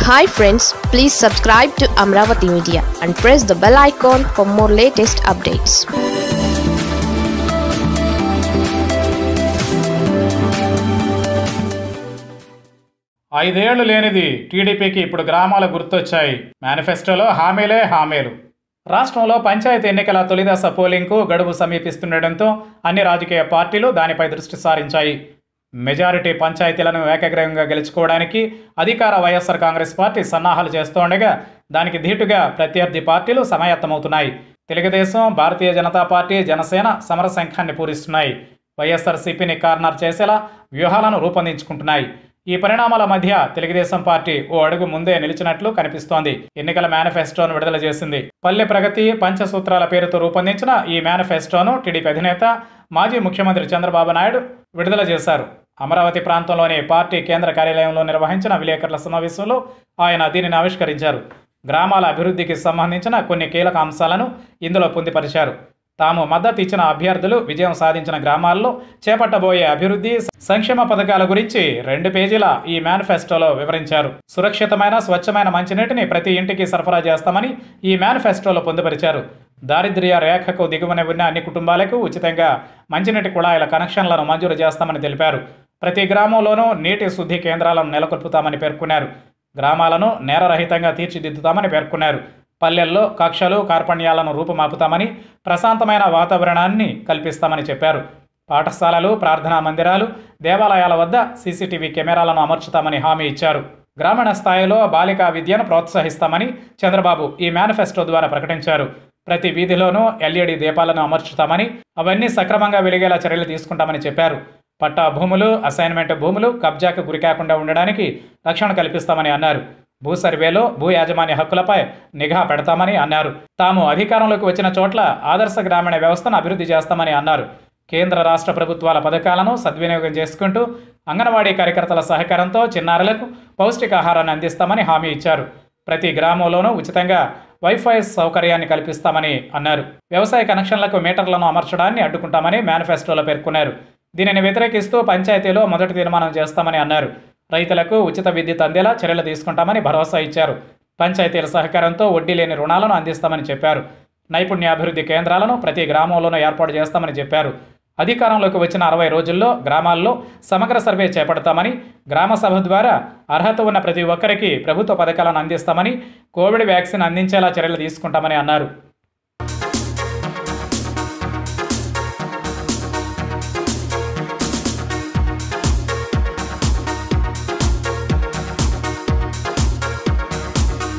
hi friends please subscribe to Amaravati media and press the bell icon for more latest updates ఐదేళ్లు లేనిది టీడీపీకి ఇప్పుడు గ్రామాలు గుర్తొచ్చాయి మేనిఫెస్టోలో హామీలే హామీలు రాష్ట్రంలో పంచాయతీ ఎన్నికల తొలిదశ పోలింగ్కు గడువు సమీపిస్తుండటంతో అన్ని రాజకీయ పార్టీలు దానిపై దృష్టి సారించాయి మెజారిటీ పంచాయతీలను ఏకగ్రీవంగా గెలుచుకోవడానికి అధికార వైఎస్ఆర్ కాంగ్రెస్ పార్టీ సన్నాహాలు చేస్తుండగా దానికి ధీటుగా ప్రత్యర్థి పార్టీలు సమాయత్తమవుతున్నాయి తెలుగుదేశం భారతీయ జనతా పార్టీ జనసేన సమరశంఖాన్ని పూరిస్తున్నాయి వైఎస్ఆర్సీపీని కార్నర్ చేసేలా వ్యూహాలను రూపొందించుకుంటున్నాయి ఈ పరిణామాల మధ్య తెలుగుదేశం పార్టీ ఓ అడుగు ముందే నిలిచినట్లు కనిపిస్తోంది ఎన్నికల మేనిఫెస్టోను విడుదల చేసింది పల్లె ప్రగతి పంచసూత్రాల పేరుతో రూపొందించిన ఈ మేనిఫెస్టోను టీడీపీ అధినేత మాజీ ముఖ్యమంత్రి చంద్రబాబు నాయుడు విడుదల చేశారు అమరావతి ప్రాంతంలోని పార్టీ కేంద్ర కార్యాలయంలో నిర్వహించిన విలేకరుల సమావేశంలో ఆయన దీనిని ఆవిష్కరించారు గ్రామాల అభివృద్ధికి సంబంధించిన కొన్ని కీలక అంశాలను ఇందులో పొందుపరిచారు తాము మద్దతు ఇచ్చిన అభ్యర్థులు విజయం సాధించిన గ్రామాల్లో చేపట్టబోయే అభివృద్ధి సంక్షేమ పథకాల గురించి రెండు పేజీల ఈ మేనిఫెస్టోలో వివరించారు సురక్షితమైన స్వచ్ఛమైన మంచినీటిని ప్రతి ఇంటికి సరఫరా చేస్తామని ఈ మేనిఫెస్టోలో పొందుపరిచారు దారిద్ర్య రేఖకు దిగువన ఉన్న అన్ని కుటుంబాలకు ఉచితంగా మంచినీటి కుళాయిల కనెక్షన్లను మంజూరు చేస్తామని తెలిపారు ప్రతి గ్రామంలోనూ నీటి శుద్ధి కేంద్రాలను నెలకొల్పుతామని పేర్కొన్నారు గ్రామాలను నేరరహితంగా తీర్చిదిద్దుతామని పేర్కొన్నారు పల్లెల్లో కక్షలు కార్పణ్యాలను రూపుమాపుతామని ప్రశాంతమైన వాతావరణాన్ని కల్పిస్తామని చెప్పారు పాఠశాలలు ప్రార్థనా మందిరాలు దేవాలయాల వద్ద సీసీటీవీ కెమెరాలను అమర్చుతామని హామీ ఇచ్చారు గ్రామీణ స్థాయిలో బాలికా విద్యను ప్రోత్సహిస్తామని చంద్రబాబు ఈ మేనిఫెస్టో ద్వారా ప్రకటించారు ప్రతి వీధిలోనూ ఎల్ఈడి దీపాలను అమర్చుతామని అవన్నీ సక్రమంగా వెలిగేలా చర్యలు తీసుకుంటామని చెప్పారు పట్టా భూములు అసైన్మెంట్ భూములు కబ్జాకు గురికాకుండా ఉండడానికి రక్షణ కల్పిస్తామని అన్నారు భూ సర్వేలో భూ యాజమాన్య హక్కులపై నిఘా పెడతామని అన్నారు తాము అధికారంలోకి వచ్చిన చోట్ల ఆదర్శ గ్రామీణ వ్యవస్థను అభివృద్ధి చేస్తామని అన్నారు కేంద్ర రాష్ట్ర ప్రభుత్వాల పథకాలను సద్వినియోగం చేసుకుంటూ అంగన్వాడీ కార్యకర్తల సహకారంతో చిన్నారులకు పౌష్టికాహారాన్ని అందిస్తామని హామీ ఇచ్చారు ప్రతి గ్రామంలోనూ ఉచితంగా వైఫై సౌకర్యాన్ని కల్పిస్తామని అన్నారు వ్యవసాయ కనెక్షన్లకు మీటర్లను అమర్చడాన్ని అడ్డుకుంటామని మేనిఫెస్టోలో పేర్కొన్నారు దీనిని వ్యతిరేకిస్తూ పంచాయతీలో మొదటి తీర్మానం చేస్తామని అన్నారు రైతులకు ఉచిత విద్యుత్ అందేలా చర్యలు తీసుకుంటామని భరోసా ఇచ్చారు పంచాయతీల సహకారంతో వడ్డీ లేని రుణాలను అందిస్తామని చెప్పారు నైపుణ్యాభివృద్ధి కేంద్రాలను ప్రతి గ్రామంలోనూ ఏర్పాటు చేస్తామని చెప్పారు అధికారంలోకి వచ్చిన అరవై రోజుల్లో గ్రామాల్లో సమగ్ర సర్వే చేపడతామని గ్రామ సభ ద్వారా అర్హత ఉన్న ప్రతి ఒక్కరికి ప్రభుత్వ పథకాలను అందిస్తామని కోవిడ్ వ్యాక్సిన్ అందించేలా చర్యలు తీసుకుంటామని అన్నారు